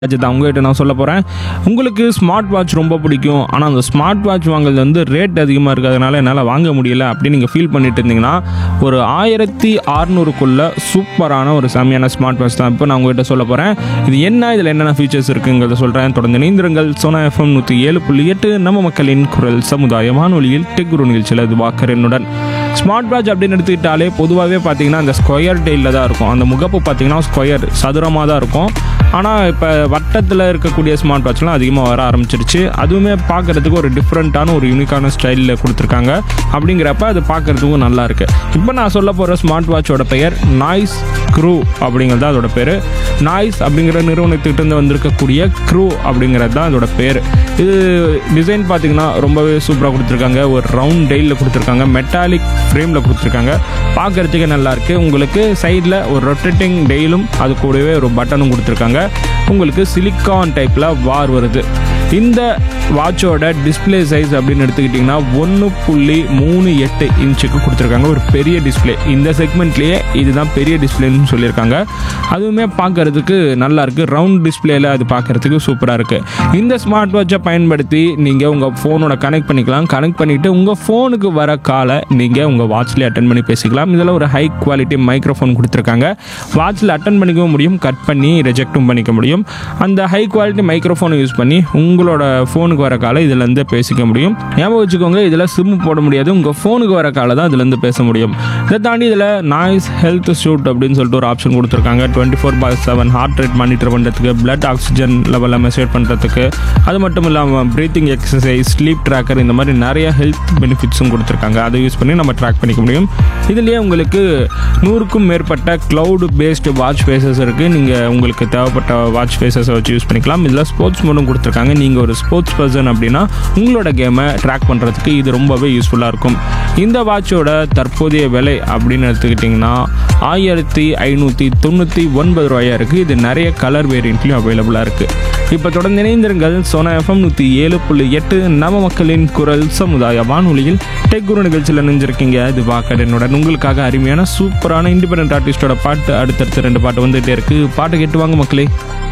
அஜித் உங்ககிட்ட நான் சொல்ல போகிறேன் உங்களுக்கு ஸ்மார்ட் வாட்ச் ரொம்ப பிடிக்கும் ஆனால் அந்த ஸ்மார்ட் வாட்ச் வாங்குறது வந்து ரேட் அதிகமாக இருக்கிறதுனால என்னால் வாங்க முடியல அப்படின்னு நீங்கள் ஃபீல் பண்ணிட்டு இருந்தீங்கன்னா ஒரு ஆயிரத்தி அறநூறுக்குள்ள சூப்பரான ஒரு செம்மையான ஸ்மார்ட் வாட்ச் தான் இப்போ நான் உங்ககிட்ட சொல்ல போகிறேன் இது என்ன இதில் என்னென்ன ஃபீச்சர்ஸ் இருக்குங்கிறத சொல்கிறேன் தொடர்ந்து இணைந்திருங்கள் சோனா எஃப்எம் நூற்றி ஏழு புள்ளி எட்டு நம்ம மக்களின் குரல் சமுதாய வானொலியில் டெக்குரு நிகழ்ச்சியில் இது வாக்கரனுடன் ஸ்மார்ட் வாட்ச் அப்படின்னு எடுத்துக்கிட்டாலே பொதுவாகவே பார்த்தீங்கன்னா அந்த ஸ்கொயர் டெயிலில் தான் இருக்கும் அந்த முகப்பு பார்த்தீங்கன்னா ஸ்கொயர் சதுரமாக தான் இருக்கும் ஆனால் இப்போ வட்டத்தில் இருக்கக்கூடிய ஸ்மார்ட் வாட்ச்லாம் அதிகமாக வர ஆரம்பிச்சிருச்சு அதுவுமே பார்க்குறதுக்கு ஒரு டிஃப்ரெண்ட்டான ஒரு யூனிக்கான ஸ்டைலில் கொடுத்துருக்காங்க அப்படிங்கிறப்ப அது பார்க்குறதுக்கும் நல்லா இருக்கு இப்போ நான் சொல்ல போகிற ஸ்மார்ட் வாட்சோட பெயர் நாய்ஸ் க்ரூ அப்படிங்கிறது தான் அதோட பேர் நாய்ஸ் அப்படிங்கிற நிறுவனத்துக்கிட்ட இருந்து வந்திருக்கக்கூடிய க்ரூ அப்படிங்கிறது தான் அதோட பேர் இது டிசைன் பார்த்தீங்கன்னா ரொம்பவே சூப்பராக கொடுத்துருக்காங்க ஒரு ரவுண்ட் டெயிலில் கொடுத்துருக்காங்க மெட்டாலிக் ஃப்ரேமில் கொடுத்துருக்காங்க பார்க்குறதுக்கே நல்லா இருக்கு உங்களுக்கு சைடில் ஒரு ரொட்டேட்டிங் டெயிலும் அது கூடவே ஒரு பட்டனும் கொடுத்துருக்காங்க உங்களுக்கு சிலிக்கான் டைப்பில் வார் வருது இந்த வாட்சோட டிஸ்ப்ளே சைஸ் அப்படின்னு எடுத்துக்கிட்டிங்கன்னா ஒன்று புள்ளி மூணு எட்டு இன்ச்சுக்கு கொடுத்துருக்காங்க ஒரு பெரிய டிஸ்ப்ளே இந்த செக்மெண்ட்லேயே இதுதான் பெரிய டிஸ்பிளேன்னு சொல்லியிருக்காங்க அதுவுமே பார்க்கறதுக்கு நல்லா இருக்கு ரவுண்ட் டிஸ்பிளேல அது பார்க்கறதுக்கு சூப்பராக இருக்கு இந்த ஸ்மார்ட் வாட்சை பயன்படுத்தி நீங்கள் உங்கள் ஃபோனோட கனெக்ட் பண்ணிக்கலாம் கனெக்ட் பண்ணிட்டு உங்கள் ஃபோனுக்கு வர காலை நீங்கள் உங்கள் வாட்ச்லேயே அட்டன் பண்ணி பேசிக்கலாம் இதில் ஒரு ஹை குவாலிட்டி மைக்ரோஃபோன் கொடுத்துருக்காங்க வாட்சில் அட்டன் பண்ணிக்கவும் முடியும் கட் பண்ணி ரிஜெக்டும் பண்ணிக்க முடியும் அந்த ஹை குவாலிட்டி மைக்ரோஃபோனை யூஸ் பண்ணி உங்களோட ஃபோனுக்கு வர காலை இதுலேருந்து பேசிக்க முடியும் ஞாபகம் வச்சுக்கோங்க இதில் சிம் போட முடியாது உங்கள் ஃபோனுக்கு வர காலை தான் இதுலேருந்து பேச முடியும் இதை தாண்டி இதில் நாய்ஸ் ஹெல்த் ஷூட் அப்படின்னு சொல்லிட்டு ஒரு ஆப்ஷன் கொடுத்துருக்காங்க twenty four by seven heart rate monitor பண்ணுறதுக்கு பிளட் ஆக்சிஜன் லெவலை மெசேஜ் பண்ணுறதுக்கு அது மட்டும் இல்லாமல் ப்ரீத்திங் எக்ஸசைஸ் ஸ்லீப் ட்ராக்கர் இந்த மாதிரி நிறைய ஹெல்த் பெனிஃபிட்ஸும் கொடுத்துருக்காங்க அதை யூஸ் பண்ணி நம்ம ட்ராக் பண்ணிக்க முடியும் இதுலேயே உங்களுக்கு நூறுக்கும் மேற்பட்ட க்ளவுட் பேஸ்டு வாட்ச் ஃபேஸஸ் இருக்குது நீங்கள் உங்களுக்கு தேவைப்பட்ட வாட்ச் ஃபேஸஸை வச்சு யூஸ் பண்ணிக்கலாம் இதில் ஸ்போர்ட்ஸ் மோடும் கொடுத்துருக்காங்க நீங்கள் ஒரு ஸ்போர்ட்ஸ் பர்சன் அப்படின்னா உங்களோட கேமை ட்ராக் பண்ணுறதுக்கு இது ரொம்பவே யூஸ்ஃபுல்லாக இருக்கும் இந்த வாட்சோட தற்போதைய விலை அப்படின்னு எடுத்துக்கிட்டிங்கன்னா ஆயிரத்தி ஐநூற்றி தொண்ணூற்றி ஒன்பது ரூபாயா இருக்குது இது நிறைய கலர் வேரியண்ட்லையும் அவைலபிளாக இருக்குது இப்போ தொடர்ந்து இணைந்திருங்கள் சோனா எஃப்எம் நூற்றி ஏழு புள்ளி எட்டு நவ மக்களின் குரல் சமுதாய வானொலியில் டெக் குரு நிகழ்ச்சியில் நினைஞ்சிருக்கீங்க இது வாக்கடனுடன் உங்களுக்காக அருமையான சூப்பரான இண்டிபெண்டன்ட் ஆர்டிஸ்டோட பாட்டு அடுத்தடுத்து ரெண்டு பாட்டு வந்துகிட்டே இருக்கு பாட்டு கேட்டு வாங்க மக்களே